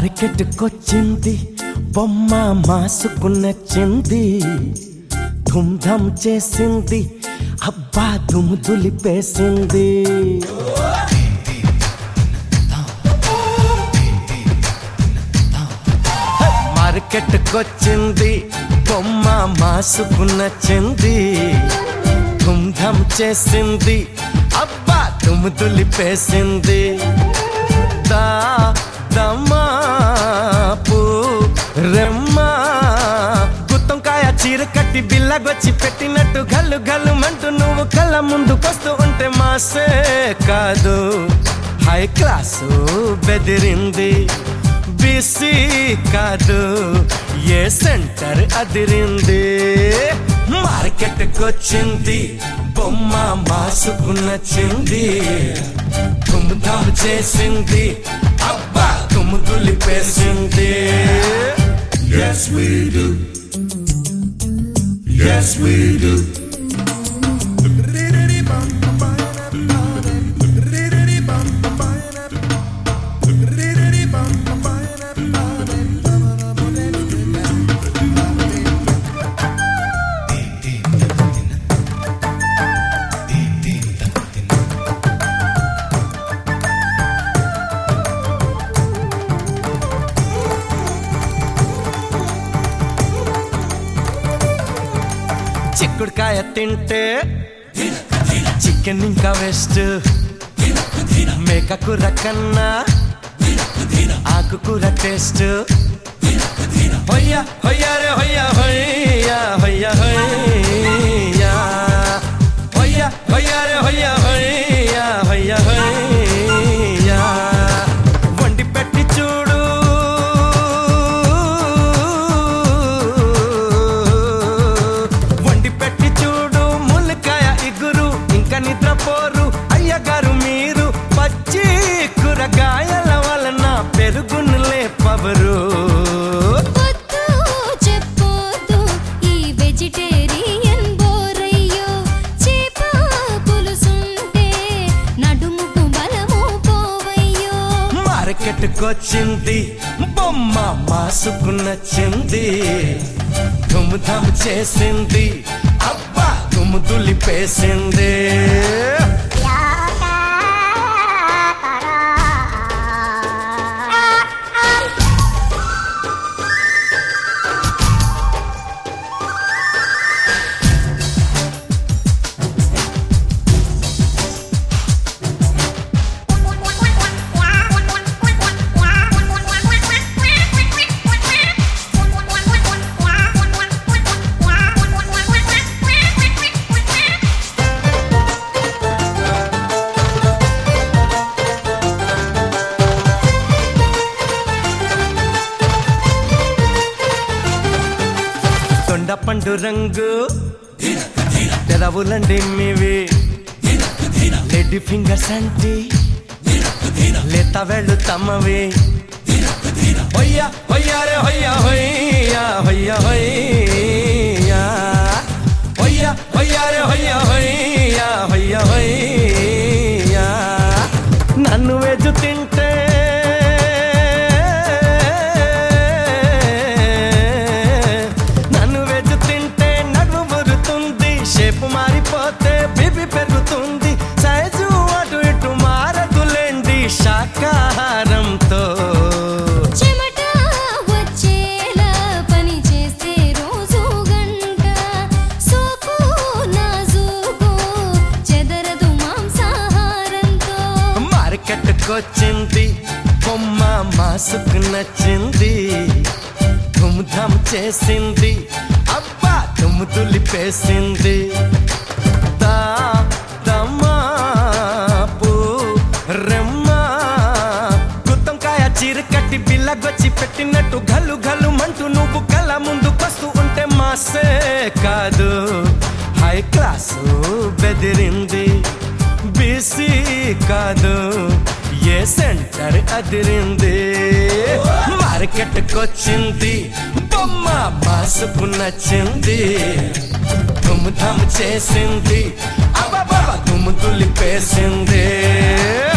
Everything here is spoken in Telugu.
మార్కెట్కొచ్చింది బొమ్మ మాసుకు నచ్చింది ధుమ్ధమ్ చేసింది అబ్బా దుమ్ము దులిపేసింది మార్కెట్కొచ్చింది బొమ్మ మాసుకు నచ్చింది ధుమ్ధమ్ చేసింది అబ్బా దుమ్ము దులిపేసింది దా దమాపు రెమ్మ గుత్తంకాయ చీర కట్టి బిల్లగొచ్చి పెట్టినట్టు గల్లు గల్లు మంటూ నువ్వు కళ్ళ ముందుకొస్తూ ఉంటే మాసే కాదు హై క్లాసు బెదిరింది బీసీ కాదు ఏ సెంటర్ అదిరింది మార్కెట్కొచ్చింది బొమ్మ మాసుకు నచ్చింది తుమ్ముతాము చేసింది అబ్బా తుమ్ము తులిపేసింది Yes, we do. Yes, we do. చిక్కుడుకాయ తింటే చికెన్ ఇంకా వెస్ట్ మేకకూర కన్నా ఆకుకూర టేస్ట్ హొయ్యా హొయ్యా రే హొయ్యా హొయ్యా హొయ్యా హొయ్యా హొయ్యా హొయ్యా రే హొయ్యా హొయ్యా హొయ్యా హొయ్యా వండి పెట్టి చూడు వండి పెట్టి చూడు ములకాయ ఇగురు ఇంకా నిద్రపోరు అయ్యగారు మీరు పచ్చి కూరగాయల వలన పెరుగును లేపవరు వద్దు చెప్పొద్దు ఈ వెజిటేరియన్ బోరయ్యో చేప పులుసుంటే నడుముకు బలము పోవయ్యో మార్కెట్కొచ్చింది బొమ్మ మాసుకు నచ్చింది ధుమ్ధమ్ చేసింది అబ్బా దుమ్ము దులిపేసింది దొండ పండు రంగు పెదవులండి మీవి లెడ్డి ఫింగర్స్ అంటే లేత వెళ్ళు తమ్మవి హొయ్యా హొయ్యా రే హొయ్యా హొయ్యా హొయ్యా హొయ్యా హొయ్యా హొయ్యా రే హొయ్యా హొయ్యా హొయ్యా హొయ్యా నన్ను వెజు తింటే నన్ను వెజు తింటే నడుము మురుతుంది షేపు మారిపోతే బీపీ పెరుగుతుంది సైజు అటు ఇటు మారదులేండి శాకాహారంతో చెమట వచ్చేలా పని చేస్తే రోజు గంట సోకు నాజూకు చెదరదు మాంసాహారంతో మార్కెట్కొచ్చింది బొమ్మ మాసుకు నచ్చింది ధుమ్ధమ్ చేసింది అబ్బా దుమ్ము దులిపేసింది దా దమాపు రెమ్మ గుత్తంకాయ చీర కట్టి బిల్లగొచ్చి పెట్టినట్టు గల్లు గల్లు మంటూ నువ్వు కళ్ళ ముందుకొస్తూ ఉంటే మాసే కాదు హై క్లాసు బెదిరింది బీసీ కాదు ఏ సెంటర్ అదిరింది మార్కెట్కొచ్చింది బొమ్మ మాసుకు నచ్చింది దుమ్ము దమ్ చేసింది అబ్బా దుమ్ము దులిపేసింది